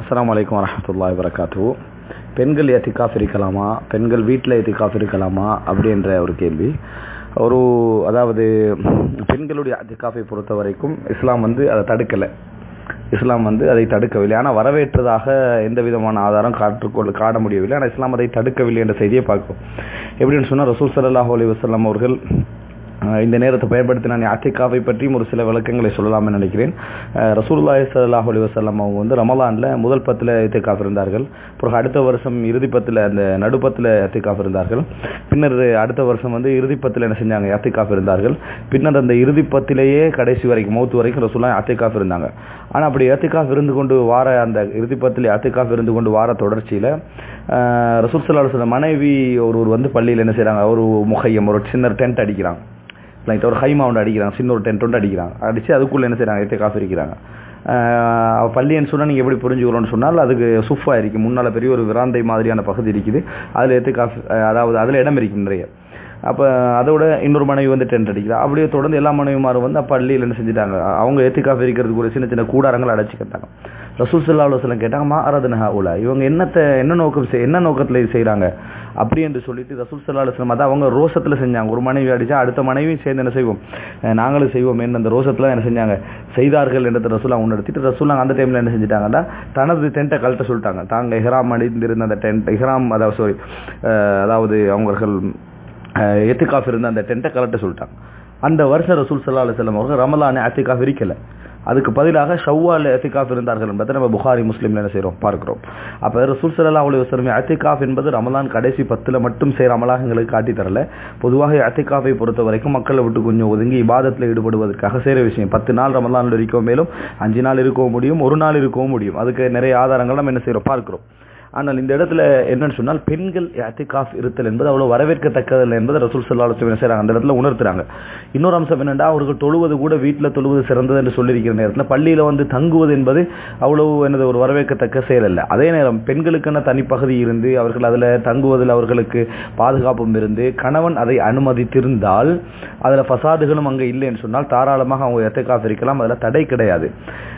அஸ்ஸலாமு அலைக்கும் வரஹ்மத்துல்லாஹி வரகாத்து பெண்கள் எத்திகாஃப் இருக்கலாமா பெண்கள் வீட்டில் எத்திகாஃப் இருக்கலாமா அப்படின்ற ஒரு கேள்வி ஒரு அதாவது பெண்களுடைய எத்திகாஃபை பொறுத்த வரைக்கும் இஸ்லாம் வந்து அதை தடுக்கலை இஸ்லாம் வந்து அதை தடுக்கவில்லை ஆனால் வரவேற்றதாக எந்த விதமான ஆதாரம் காற்றுக்கொள்ள காண முடியவில்லை ஆனால் இஸ்லாம் அதை தடுக்கவில்லை என்ற செய்தியை பார்க்கும் எப்படின்னு சொன்னால் ரசூல் ஸல்லல்லாஹு அலைஹி வஸல்லம் அவர்கள் அஹ் இந்த நேரத்தை பயன்படுத்தி நான் அத்திகாவை பற்றியும் ஒரு சில விளக்கங்களை சொல்லலாம்னு நினைக்கிறேன் அஹ் ரசூலுல்லாஹி ஸல்லல்லாஹு அலைஹி வஸல்லம் அவங்க வந்து ரமலான்ல முதல் பத்தில் இத்திகாஃப் இருந்தார்கள் பிறகு அடுத்த வருஷம் இறுதி பத்தில் அந்த நடுப்பத்தில் இத்திகாஃப் இருந்தார்கள் பின்னர் அடுத்த வருஷம் வந்து இறுதி பத்தில் என்ன செஞ்சாங்க அத்திகாஃப் இருந்தார்கள் பின்னர் அந்த இறுதி பத்திலேயே கடைசி வரைக்கும் மௌத்து வரைக்கும் ரசூல்லா அத்திகாஃப் இருந்தாங்க ஆனால் அப்படி அத்திகாஃப் இருந்து கொண்டு வார அந்த இறுதி பத்தில் அத்திகாஃப் இருந்து கொண்டு வார தொடர்ச்சியில் ரசூல் ஸல்லல்லாஹு அலைஹி வஸல்லம் மனைவி ஒருவர் வந்து பள்ளியில் என்ன செய்கிறாங்க ஒரு முகையம் ஒரு சின்ன டென்ட் அடிக்கிறாங்க லைட் ஒரு ஹைமா ஒன்று அடிக்கிறாங்க சின்ன ஒரு டென்ட் ஒன்று அடிக்கிறாங்க அடித்து அதுக்குள்ளே என்ன செய்கிறாங்க எட்டு காஃபி இருக்கிறாங்க பள்ளின்னு சொன்னால் நீங்கள் எப்படி புரிஞ்சுக்கிறோன்னு சொன்னால் அதுக்கு சுஃபா இருக்குது முன்னால் பெரிய ஒரு விராந்தை மாதிரியான பகுதி இருக்குது அதில் எட்டு காஃபி அதாவது அதில் இடம் இருக்கும் நிறைய அப்போ அதோட இன்னொரு மனைவி வந்து டென்ட் அடிக்கிறா அப்படியே தொடர்ந்து எல்லா மனைவிமாரும் வந்து பள்ளியில் என்ன செஞ்சுட்டாங்க அவங்க ஏத்தி காஃபி இருக்கிறதுக்கு ஒரு சின்ன சின்ன கூடாரங்கள் அடைச்சிக்கிட்டாங்க ரசூல் சல்லா அலுவலம் கேட்டாங்க மா அரதனஹா உலா இவங்க என்னத்தை என்ன நோக்கம் செய் என்ன நோக்கத்தில் இது செய்கிறாங்க அப்படி என்று சொல்லிட்டு ரசூல் சல்லா அலுவலம் அதை அவங்க ரோசத்தில் செஞ்சாங்க ஒரு மனைவி அடித்தா அடுத்த மனைவியும் சேர்ந்து என்ன செய்வோம் நாங்களும் செய்வோம் என்ன அந்த ரோசத்தில் என்ன செஞ்சாங்க செய்தார்கள் என்றதை ரசூலா அவங்க எடுத்துட்டு ரசூலா அந்த டைமில் என்ன செஞ்சுட்டாங்கன்னா தனது டென்ட்டை கழட்ட சொல்லிட்டாங்க தாங்க இஹ்ராம் அணிந்திருந்த அந்த டென்ட் இஹ்ராம் அதாவது சாரி அதாவது அவர்கள் எத்துக்காஃப் இருந்த அந்த டென்ட்டை கலட்ட சொல்லிட்டாங்க அந்த வருஷம் ரசூல் சல்லா அலுவலம் அவர்கள் ரமலான அத்திகாஃப் இருக்கல அதுக்கு பதிலாக ஷவ்வால் அத்திகாஃப் இருந்தார்கள் என்பதை நம்ம புகாரி முஸ்லீம்ல என்ன செய்கிறோம் பார்க்கிறோம் அப்போ ரசூல் சல்லா அலி வசலமே அத்திகாஃப் என்பது ரமலான் கடைசி பத்தில் மட்டும் செய்கிற அமலாக எங்களுக்கு காட்டி தரல பொதுவாக அத்திகாஃபை பொறுத்த வரைக்கும் மக்களை விட்டு கொஞ்சம் ஒதுங்கி இபாதத்தில் ஈடுபடுவதற்காக செய்கிற விஷயம் பத்து நாள் ரமலானில் இருக்கவும் மேலும் அஞ்சு நாள் இருக்கவும் முடியும் ஒரு நாள் இருக்கவும் முடியும் அதுக்கு நிறைய ஆதாரங்கள் நம்ம என்ன செய்கிறோம் பார்க்கிறோம் ஆனால் இந்த இடத்துல என்னன்னு சொன்னால் பெண்கள் அத்திகாஃப் இருத்தல் என்பது அவ்வளவு வரவேற்கத்தக்கதில்லை என்பதை ரசூல் சல்லா அலுவலம் செய்கிறாங்க அந்த இடத்துல உணர்த்துறாங்க இன்னொரு அம்சம் என்னென்னா அவர்கள் தொழுவது கூட வீட்டில் தொழுவது சிறந்தது என்று சொல்லியிருக்கிற நேரத்தில் பள்ளியில் வந்து தங்குவது என்பது அவ்வளவு எனது ஒரு வரவேற்கத்தக்க செயல் அல்ல அதே நேரம் பெண்களுக்கான தனிப்பகுதி இருந்து அவர்கள் அதில் தங்குவதில் அவர்களுக்கு பாதுகாப்பும் இருந்து கணவன் அதை அனுமதித்திருந்தால் அதில் ஃபசாதுகளும் அங்கே இல்லைன்னு சொன்னால் தாராளமாக அவங்க எத்தக்காஃப் இருக்கலாம் அதில் தடை கிடையாது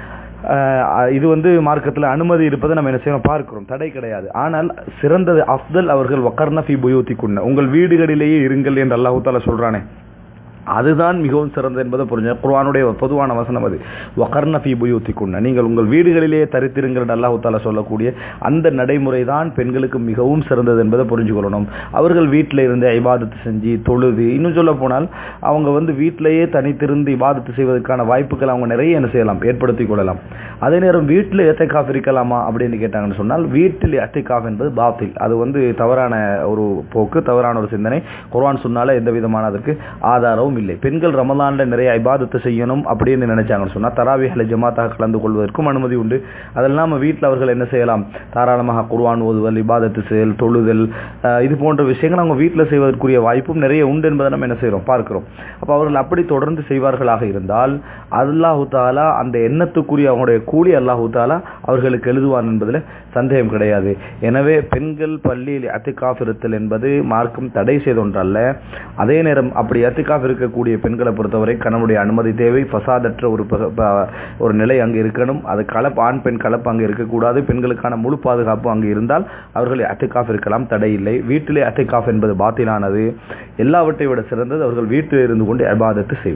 இது வந்து மார்க்கத்தில் அனுமதி இருப்பதை நம்ம என்ன செய்யணும் பார்க்கிறோம் தடை கிடையாது ஆனால் சிறந்தது அஃப்தல் அவர்கள் வக்கர்ன ஃபி புயோத்தி குன்ன உங்கள் வீடுகளிலேயே இருங்கள் என்று அல்லாஹூ தாலா சொல்றானே அதுதான் மிகவும் சிறந்தது என்பதை புரிஞ்ச குர்வானுடைய பொதுவான வசனம் அது வகர்ன ஃபி புயூத்தி குன்ன நீங்கள் உங்கள் வீடுகளிலேயே தரித்திருங்கிற அல்லாஹு தாலா சொல்லக்கூடிய அந்த நடைமுறை தான் பெண்களுக்கு மிகவும் சிறந்தது என்பதை புரிஞ்சு கொள்ளணும் அவர்கள் வீட்டில் இருந்து இபாதத்து செஞ்சு தொழுது இன்னும் சொல்ல போனால் அவங்க வந்து வீட்டிலேயே தனித்திருந்து இபாதத்து செய்வதற்கான வாய்ப்புகள் அவங்க நிறைய என்ன செய்யலாம் ஏற்படுத்தி கொள்ளலாம் அதே நேரம் வீட்டில் எத்தைக்காஃப் இருக்கலாமா அப்படின்னு கேட்டாங்கன்னு சொன்னால் வீட்டில் எத்தைக்காஃப் என்பது பாத்தில் அது வந்து தவறான ஒரு போக்கு தவறான ஒரு சிந்தனை குர்வான் சொன்னால எந்த விதமான அதற்கு ஆதாரமும் இல்லை பெண்கள் ரமலான்ல நிறைய இபாதத்தை செய்யணும் அப்படின்னு நினைச்சாங்கன்னு சொன்னா தராவிகளை ஜமாத்தாக கலந்து கொள்வதற்கும் அனுமதி உண்டு அதெல்லாம் நம்ம வீட்டில் அவர்கள் என்ன செய்யலாம் தாராளமாக குர்வான் ஓதுதல் இபாதத்து செயல் தொழுதல் இது போன்ற விஷயங்கள் அவங்க வீட்டில் செய்வதற்குரிய வாய்ப்பும் நிறைய உண்டு என்பதை நம்ம என்ன செய்யறோம் பார்க்கிறோம் அப்போ அவர்கள் அப்படி தொடர்ந்து செய்வார்களாக இருந்தால் அல்லாஹு தாலா அந்த எண்ணத்துக்குரிய அவங்களுடைய கூலி அல்லாஹு தாலா அவர்களுக்கு எழுதுவான் என்பதில் சந்தேகம் கிடையாது எனவே பெண்கள் பள்ளியில் அத்திகாஃப் இருத்தல் என்பது மார்க்கம் தடை செய்த ஒன்றல்ல அதே நேரம் அப்படி அத்திகாஃப் இருக்கக்கூடிய பெண்களை பொறுத்தவரை கணவனுடைய அனுமதி தேவை ஃபசாதற்ற ஒரு ஒரு நிலை அங்கு இருக்கணும் அது கலப்பு ஆண் பெண் கலப்பு அங்கு இருக்கக்கூடாது பெண்களுக்கான முழு பாதுகாப்பு அங்கு இருந்தால் அவர்கள் அத்திகாஃப் இருக்கலாம் தடை இல்லை வீட்டிலே அத்திகாஃப் என்பது பாத்திலானது எல்லாவற்றை விட சிறந்தது அவர்கள் வீட்டில் இருந்து கொண்டு அபாதத்து செய்வார்